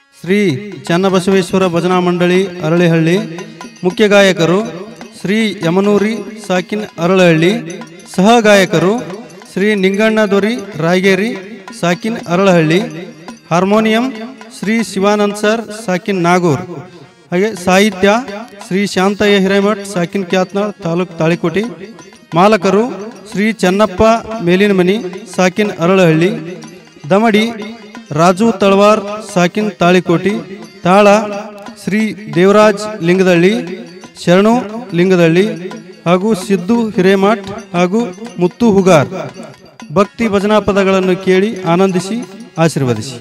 ಶ್ರೀ ಚನ್ನಬಸವೇಶ್ವರ ಭಜನಾ ಮಂಡಳಿ ಅರಳಿಹಳ್ಳಿ ಮುಖ್ಯ ಗಾಯಕರು ಶ್ರೀ ಯಮನೂರಿ ಸಾಕಿನ್ ಅರಳಹಳ್ಳಿ ಸಹ ಗಾಯಕರು ಶ್ರೀ ನಿಂಗಣ್ಣ ದೊರಿ ರಾಯಗೇರಿ ಸಾಕಿನ್ ಅರಳಹಳ್ಳಿ ಹಾರ್ಮೋನಿಯಂ ಶ್ರೀ ಶಿವಾನಂದ್ ಸರ್ ಸಾಕಿನ್ ನಾಗೂರ್ ಹಾಗೆ ಸಾಹಿತ್ಯ ಶ್ರೀ ಶಾಂತಯ್ಯ ಹಿರೇಮಠ್ ಸಾಕಿನ್ ಕ್ಯಾತ್ನಾಳ್ ತಾಲೂಕ್ ತಾಳಿಕೋಟಿ ಮಾಲಕರು ಶ್ರೀ ಚೆನ್ನಪ್ಪ ಮೇಲಿನಮನಿ ಸಾಕಿನ್ ಅರಳಹಳ್ಳಿ ದಮಡಿ ರಾಜು ತಳವಾರ್ ಸಾಕಿನ್ ತಾಳಿಕೋಟಿ ತಾಳ ಶ್ರೀ ದೇವರಾಜ್ ಲಿಂಗದಳ್ಳಿ ಶರಣು ಲಿಂಗದಳ್ಳಿ ಹಾಗೂ ಸಿದ್ದು ಹಿರೇಮಠ್ ಹಾಗೂ ಮುತ್ತು ಹುಗಾರ್ ಭಕ್ತಿ ಭಜನಾ ಪದಗಳನ್ನು ಕೇಳಿ ಆನಂದಿಸಿ ಆಶೀರ್ವದಿಸಿ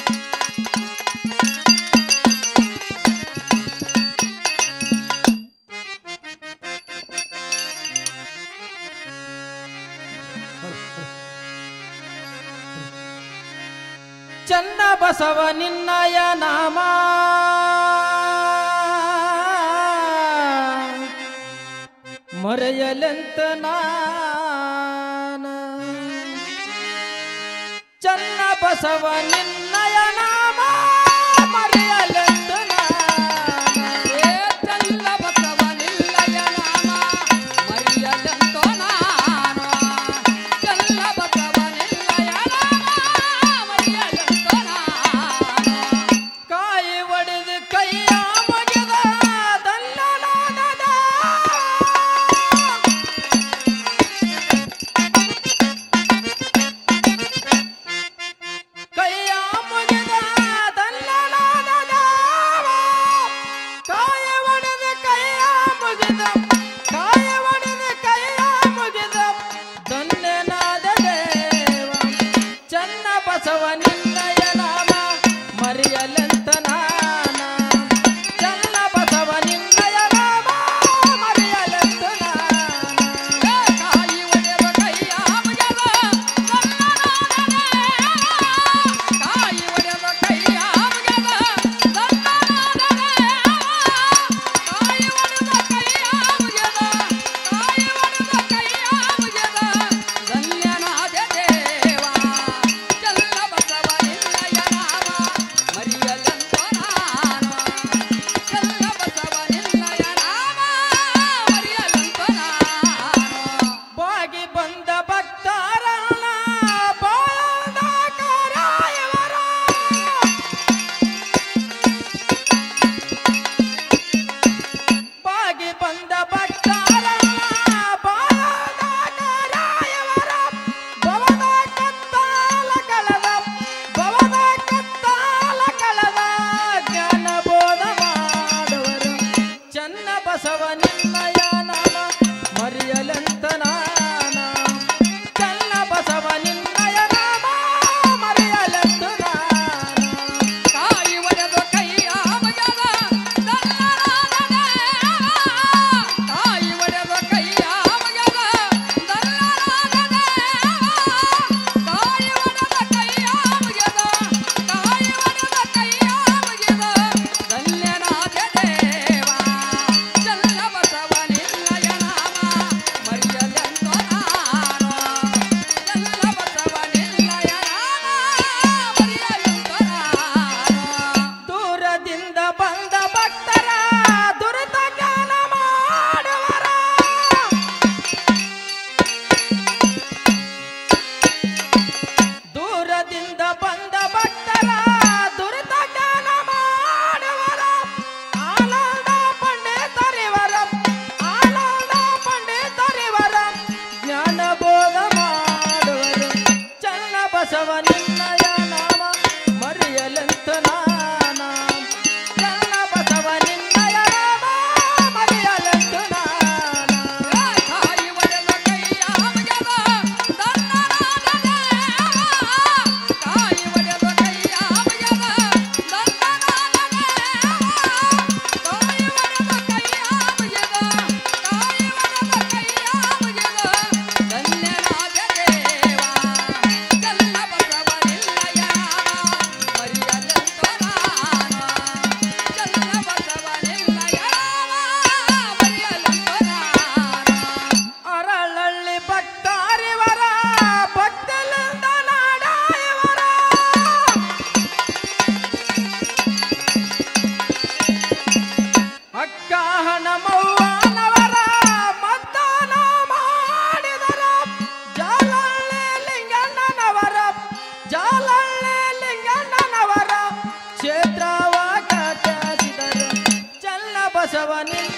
ಚನ್ನ ಬಸವ ನಿನ್ನಯ ನಾಮ ಮರೆಯಲೆಂತ ನಾನ ಚನ್ನ ಬಸವ ನಿನ್ನಯ ನಾಮ ಮರೆಯಲೆಂತ ನಾನ ಏ ಚಲ್ಲ ಬಸವ ನಿಲ್ಲಯ ನಾಮ ಮರೆಯಲೆಂತೋ ನಾನು ಚಲ್ಲ ಬಸವ ನಿಲ್ಲಯ ನಾಮ ಮರೆಯಲೆಂತೋ ನಾನು ಕಾಯಿ ಒಡೆದು ಕೈಯ ಮುಗಿದ ದಲ್ಲಲಾನದ ಕೈಯ ಮುಗಿದ ದಲ್ಲಲಾನದ ಕಾಯ ಒಡೆದು ಕೈಯ ಮುಗಿದ ಕಾಯ ಒಡೆದು ಕೈಯ ಮುಗಿದ ಧನ್ಯನಾದ ದೇವ ಚನ್ನ ಬಸವ ನಿನ್ನಯ ನಾಮ ಮರೆಯಲೆಂತ ನಾನ ಚನ್ನ ಬಸವ ನಿನ್ನಯ ನಾಮ ಮರೆಯಲೆಂತ ನಾನ ಏ ಕಾಯಿ ಒಡೆವ ಕೈಯ ಮುಗಿದ ಕಾಯಿ ಒಡೆವ ಕೈಯ ಮುಗಿದ ಕಾಯಿ ಒಡೆದ ಕೈಯ ಮುಗಿದ ಕಾಯಿ ಒಡೆದ ಕೈಯ ಮುಗಿದ ಧನ್ಯನಾದ ದೇವ ಚಲ್ಲ ಬಸವ ನಿನ್ನಯ ನಾಮ ಮರೆಯಲೆಂತ ನಿನ್ನ